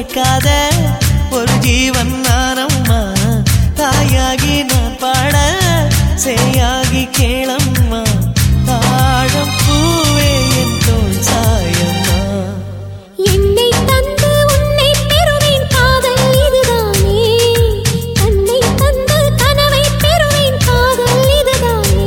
நினைக்காத ஒரு ஜீவன் நானம்மா தாயாகி நான் பாட சேயாகி கேளம்மா தாழம் பூவே என் தோல் சாயம்மா என்னை தந்து உன்னை பெறுவேன் காதல் இதுதானே கண்ணை தந்து கனவை பெறுவேன் காதல் இதுதானே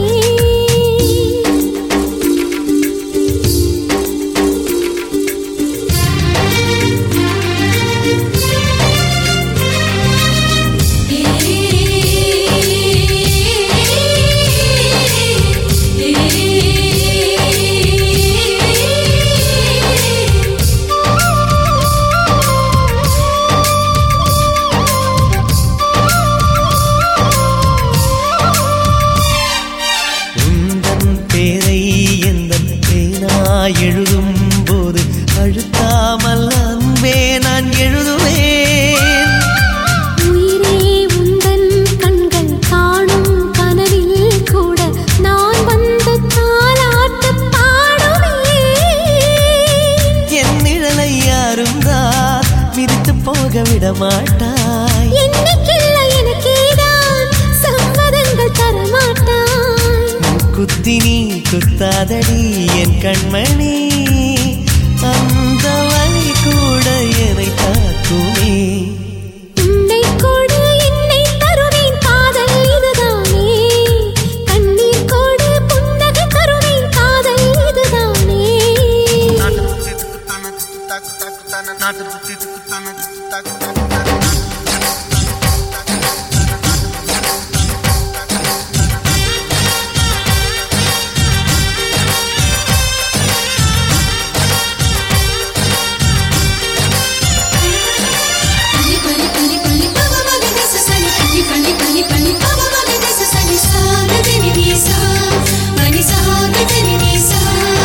உந்தன் பேரை எந்த பேனா எழுதும் போது அழுத்தாமல் அன்பே நான் எழுதுவேன் உயிரே உந்தன் கண்கள் காணும் கனவில் கூட நான் வந்து தாலாட்டு பாடுவேன் என் நிழலை யாரும் தான் மிதித்து போக விட மாட்டாய் என்னைக்கில்ல எனக்கேதான் சம்மதங்கள் தரமாட்டாய் குத்தி நீ குத்தாதடி என் கண்மணி அந்த வழி கூட என்னை தாக்குமே உன்னை கொடு என்னை தருவேன் காதல் இதுதானே கண்ணீர் கொடு புன்னகை தருவேன் காதல் இதுதானே Pani pani pani pani papa mage desa sani pani pani pani pani papa mage desa sani sa na de ni ni sa mani sa na de ni ni sa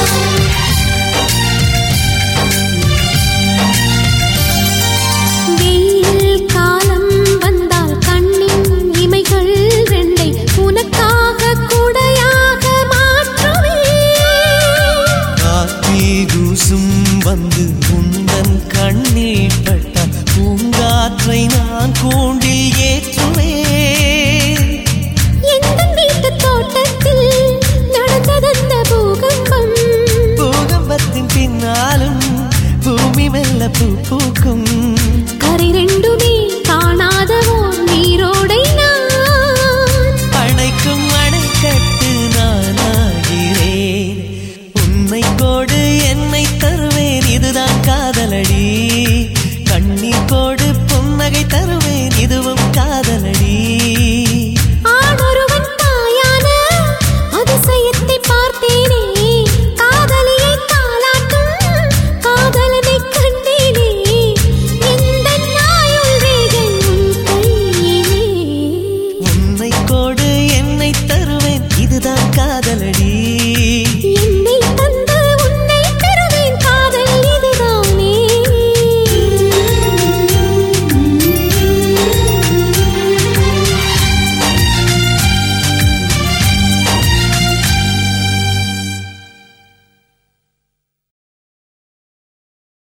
வெயில் காலம் வந்தால் கண்ணின் இமைகள் ரெண்டை உனக்காக குடையாக மாற்றுவேன் காத்தி தூசும் வந்து உந்தன் கண்ணில் பட்டால் பூங்காற்றை நான் கூண்டில் ஏற்றுவேன் எந்தன் வீட்டுத் தோட்டத்தில் நடந்ததந்த பூகம்பம் பூகம்பத்தின் பின்னாலும் பூமி மெல்ல பூ பூக்கும் கரை ரெண்டுமே காணாதவோ நீரோடை நான் அணைக்கும் அணைக்கட்டு நானாகிறேன் உன்னை கோடு என்னை தருவேன் இதுதான் காதலடி கண்ணீர் கோடு புன்னகை தருவேன் இதுவும் காதலடி ஆணொருவன் தாயான அதிசயத்தை பார்த்தேனே காதலியை தாலாட்டும் காதலனை கண்டேனே எந்த நாயுள் ரேகை உன் கையிலே உன்னை கோடு